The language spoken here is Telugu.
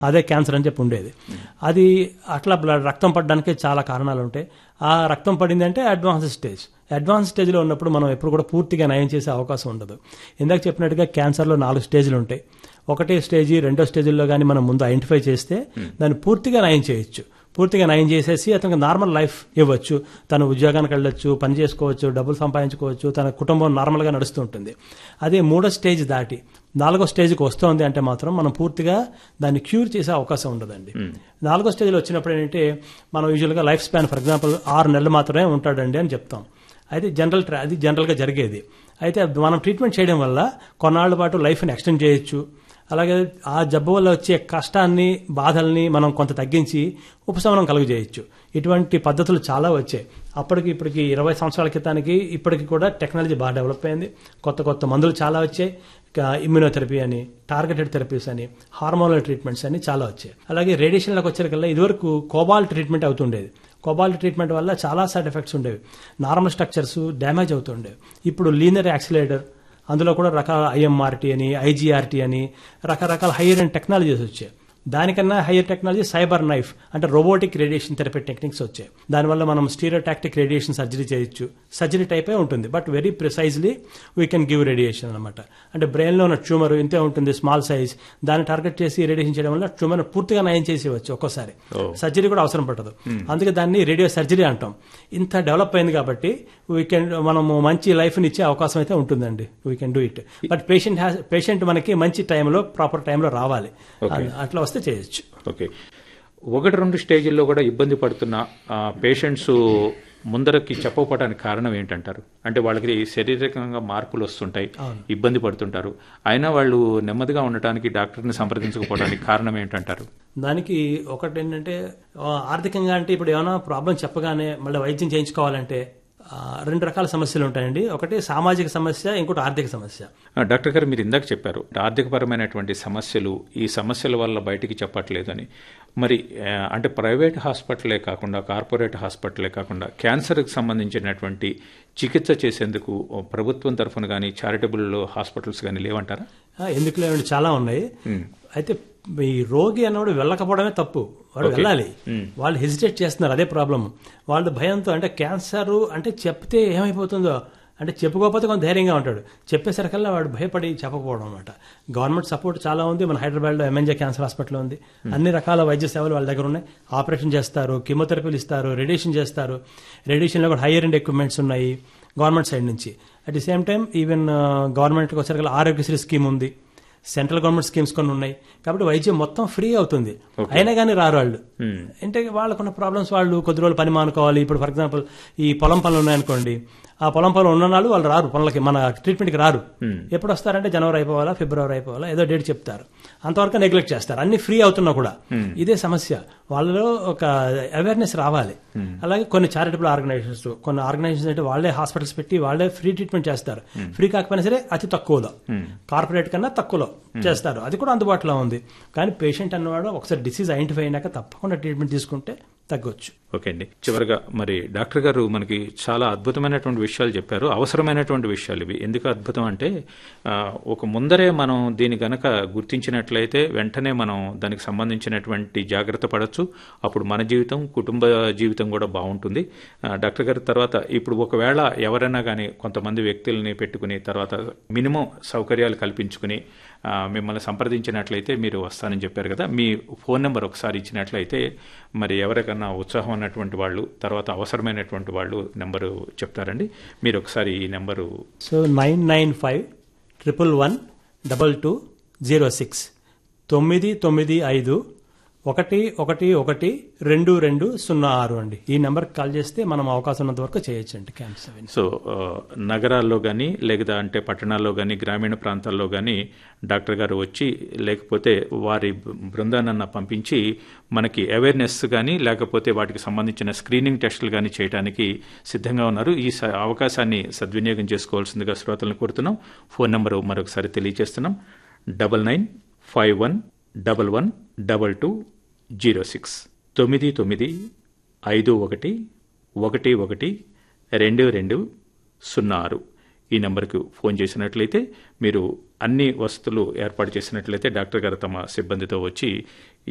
అదే క్యాన్సర్ అని చెప్పి ఉండేది అది అట్లా బ్లడ్ రక్తం పడడానికి చాలా కారణాలు ఉంటాయి ఆ రక్తం పడింది అంటే అడ్వాన్స్ స్టేజ్ అడ్వాన్స్ స్టేజ్లో ఉన్నప్పుడు మనం ఎప్పుడు కూడా పూర్తిగా నయం చేసే అవకాశం ఉండదు ఇందాక చెప్పినట్టుగా క్యాన్సర్లో నాలుగు స్టేజ్లు ఉంటాయి ఒకటే స్టేజీ రెండో స్టేజ్లో కానీ మనం ముందు ఐడెంటిఫై చేస్తే దాన్ని పూర్తిగా నయం చేయొచ్చు పూర్తిగా నయం చేసేసి అతనికి నార్మల్ లైఫ్ ఇవ్వచ్చు తన ఉద్యోగానికి వెళ్ళొచ్చు పని చేసుకోవచ్చు డబ్బులు సంపాదించుకోవచ్చు తన కుటుంబం నార్మల్గా నడుస్తూ ఉంటుంది అదే మూడో స్టేజ్ దాటి నాలుగో స్టేజ్కి వస్తోంది అంటే మాత్రం మనం పూర్తిగా దాన్ని క్యూర్ చేసే అవకాశం ఉండదండి నాలుగో స్టేజ్లో వచ్చినప్పుడు ఏంటంటే మనం యూజువల్గా లైఫ్ స్పాన్ ఫర్ ఎగ్జాంపుల్ ఆరు నెలలు మాత్రమే ఉంటాడండి అని చెప్తాం అయితే జనరల్ ట్రా అది జనరల్గా జరిగేది అయితే మనం ట్రీట్మెంట్ చేయడం వల్ల కొన్నాళ్ళ పాటు లైఫ్ని ఎక్స్టెండ్ చేయొచ్చు అలాగే ఆ జబ్బు వల్ల వచ్చే కష్టాన్ని బాధల్ని మనం కొంత తగ్గించి ఉపశమనం కలుగజేయచ్చు ఇటువంటి పద్ధతులు చాలా వచ్చాయి అప్పటికి ఇప్పటికి ఇరవై సంవత్సరాల క్రితానికి ఇప్పటికి కూడా టెక్నాలజీ బాగా డెవలప్ అయింది కొత్త కొత్త మందులు చాలా వచ్చాయి ఇమ్యూనోథెరపీ అని టార్గెటెడ్ థెరపీస్ అని హార్మోనల్ ట్రీట్మెంట్స్ అని చాలా వచ్చాయి అలాగే రేడియేషన్లకు వచ్చేకల్లా ఇదివరకు కోబాల్ ట్రీట్మెంట్ అవుతుండేది కోబాల్ట్ ట్రీట్మెంట్ వల్ల చాలా సైడ్ ఎఫెక్ట్స్ ఉండేవి నార్మల్ స్ట్రక్చర్స్ డ్యామేజ్ అవుతుండేవి ఇప్పుడు లీనర్ యాక్సిలేటర్ అందులో కూడా రకాల ఐఎంఆర్టీ అని ఐజీఆర్టీ అని రకరకాల హైయర్ అండ్ టెక్నాలజీస్ వచ్చాయి దానికన్నా హైయర్ టెక్నాలజీ సైబర్ నైఫ్ అంటే రోబోటిక్ రేడియేషన్ థెరపీ టెక్నిక్స్ వచ్చాయి దానివల్ల మనం స్టీరియోటాక్టిక్ రేడియేషన్ సర్జరీ చేయొచ్చు సర్జరీ టైపే ఉంటుంది but very precisely we can give radiation అనమాట అంటే బ్రెయిన్లో ఉన్న ట్యూమర్ ఇంతే ఉంటుంది స్మాల్ సైజ్ దాన్ని టార్గెట్ చేసి రేడియేషన్ చేయడం వల్ల ట్యూమర్ పూర్తిగా నయం చేసేవచ్చు ఒక్కోసారి సర్జరీ కూడా అవసరం పడదు అందుకే దాన్ని రేడియో సర్జరీ అంటాం ఇంత డెవలప్ అయింది కాబట్టి వీ కెన్ మనము మంచి లైఫ్ని ఇచ్చే అవకాశం అయితే ఉంటుందండి we can do it but patient has patient మనకి మంచి టైంలో ప్రాపర్ టైంలో రావాలి అట్లా వస్తే చేయొచ్చు ఓకే ఒకటి రెండు స్టేజ్ల్లో కూడా ఇబ్బంది పడుతున్న పేషెంట్స్ ముందరకి చెప్పకపోవడానికి కారణం ఏంటంటారు అంటే వాళ్ళకి శారీరకంగా మార్పులు వస్తుంటాయి ఇబ్బంది పడుతుంటారు అయినా వాళ్ళు నెమ్మదిగా ఉండటానికి డాక్టర్ని సంప్రదించకపోవడానికి కారణం ఏంటంటారు దానికి ఒకటి ఏంటంటే ఆర్థికంగా అంటే ఇప్పుడు ఏమైనా ప్రాబ్లం చెప్పగానే మళ్ళీ వైద్యం చేయించుకోవాలంటే రెండు రకాల సమస్యలు ఉంటాయండి ఒకటి సామాజిక సమస్య ఇంకోటి ఆర్థిక సమస్య డాక్టర్ గారు మీరు ఇందాక చెప్పారు ఆర్థికపరమైనటువంటి సమస్యలు ఈ సమస్యల వల్ల బయటికి చెప్పట్లేదని మరి అంటే ప్రైవేట్ హాస్పిటలే కాకుండా కార్పొరేట్ హాస్పిటలే కాకుండా క్యాన్సర్కి సంబంధించినటువంటి చికిత్స చేసేందుకు ప్రభుత్వం తరఫున కానీ చారిటబుల్ హాస్పిటల్స్ కానీ లేవంటారా ఎందుకు లేవండి చాలా ఉన్నాయి అయితే ఈ రోగి అన్నవాడు వెళ్ళకపోవడమే తప్పు వాడు వెళ్ళాలి వాళ్ళు హెసిటేట్ చేస్తున్నారు అదే ప్రాబ్లం వాళ్ళు భయంతో అంటే క్యాన్సర్ అంటే చెప్తే ఏమైపోతుందో అంటే చెప్పుకోకపోతే కొంత ధైర్యంగా ఉంటాడు చెప్పేసరికల్లా వాడు భయపడి చెప్పకపోవడం అనమాట గవర్నమెంట్ సపోర్ట్ చాలా ఉంది మన హైదరాబాద్లో ఎంఎన్జే క్యాన్సర్ హాస్పిటల్ ఉంది అన్ని రకాల వైద్య సేవలు వాళ్ళ దగ్గర ఉన్నాయి ఆపరేషన్ చేస్తారు కెమోథెరపీలు ఇస్తారు రేడియేషన్ చేస్తారు రేడియేషన్లో కూడా హైయర్ అండ్ ఎక్విప్మెంట్స్ ఉన్నాయి గవర్నమెంట్ సైడ్ నుంచి at the same time even గవర్నమెంట్కి వచ్చేసరికి ఆరోగ్యశ్రీ స్కీమ్ ఉంది సెంట్రల్ గవర్నమెంట్ స్కీమ్స్ కొన్ని ఉన్నాయి కాబట్టి వైద్యం మొత్తం ఫ్రీ అవుతుంది అయినా కానీ రారు వాళ్ళు అంటే వాళ్ళకున్న ప్రాబ్లమ్స్ వాళ్ళు కొద్ది రోజులు పని మానుకోవాలి ఇప్పుడు ఫర్ ఎగ్జాంపుల్ ఈ పొలం పనులు ఉన్నాయనుకోండి ఆ పొలం పనులు ఉన్న వాళ్ళు వాళ్ళు రారు పనులకి మన ట్రీట్మెంట్కి రారు ఎప్పుడు వస్తారంటే జనవరి అయిపోవాలా ఫిబ్రవరి అయిపోవాలా ఏదో డేట్ చెప్తారు అంతవరకు నెగ్లెక్ట్ చేస్తారు అన్ని ఫ్రీ అవుతున్నా కూడా ఇదే సమస్య వాళ్ళలో ఒక అవేర్నెస్ రావాలి అలాగే కొన్ని చారిటబుల్ ఆర్గనైజేషన్స్ కొన్ని ఆర్గనైజేషన్స్ అంటే వాళ్ళే హాస్పిటల్స్ పెట్టి వాళ్ళే ఫ్రీ ట్రీట్మెంట్ చేస్తారు ఫ్రీ కాకపోయినా సరే అతి తక్కువలో కార్పొరేట్ కన్నా తక్కువలో చేస్తారు అది కూడా అందుబాటులో ఉంది కానీ పేషెంట్ అన్నవాడు ఒకసారి డిసీజ్ ఐడెంటిఫై అయినాక తప్పకుండా ట్రీట్మెంట్ తీసుకుంటే తగ్గొచ్చు ఓకే అండి చివరిగా మరి డాక్టర్ గారు మనకి చాలా అద్భుతమైనటువంటి విషయాలు చెప్పారు అవసరమైనటువంటి విషయాలు ఇవి ఎందుకు అద్భుతం అంటే ఒక ముందరే మనం దీని గనక గుర్తించినట్లయితే వెంటనే మనం దానికి సంబంధించినటువంటి జాగ్రత్త పడవచ్చు అప్పుడు మన జీవితం కుటుంబ జీవితం కూడా బాగుంటుంది డాక్టర్ గారి తర్వాత ఇప్పుడు ఒకవేళ ఎవరైనా కానీ కొంతమంది వ్యక్తుల్ని పెట్టుకుని తర్వాత మినిమం సౌకర్యాలు కల్పించుకుని మిమ్మల్ని సంప్రదించినట్లయితే మీరు వస్తానని చెప్పారు కదా మీ ఫోన్ నెంబర్ ఒకసారి ఇచ్చినట్లయితే మరి ఎవరికన్నా ఉత్సాహం ఉన్నటువంటి వాళ్ళు తర్వాత అవసరమైనటువంటి వాళ్ళు నెంబరు చెప్తారండి మీరు ఒకసారి ఈ number so nine nine five triple one double two zero six తొమ్మిది తొమ్మిది ఐదు ఒకటి ఒకటి ఒకటి రెండు రెండు సున్నా ఆరు అండి ఈ నెంబర్కి కాల్ చేస్తే మనం అవకాశం ఉన్నంత వరకు చేయొచ్చు అండి క్యాంప్స్ సో నగరాల్లో కానీ లేదా అంటే పట్టణాల్లో కానీ గ్రామీణ ప్రాంతాల్లో కానీ డాక్టర్ గారు వచ్చి లేకపోతే వారి బృందానన్న పంపించి మనకి అవేర్నెస్ కానీ లేకపోతే వాటికి సంబంధించిన స్క్రీనింగ్ టెస్టులు కానీ చేయడానికి సిద్ధంగా ఉన్నారు ఈ అవకాశాన్ని సద్వినియోగం చేసుకోవాల్సిందిగా శ్రోతలను కోరుతున్నాం ఫోన్ నెంబరు మరొకసారి తెలియజేస్తున్నాం double nine five one double one double two zero six తొమ్మిది తొమ్మిది ఐదు ఒకటి ఒకటి ఒకటి రెండు రెండు సున్నా ఆరు ఈ నెంబర్కు ఫోన్ చేసినట్లయితే మీరు అన్ని వసతులు ఏర్పాటు చేసినట్లయితే డాక్టర్ గారు తమ సిబ్బందితో వచ్చి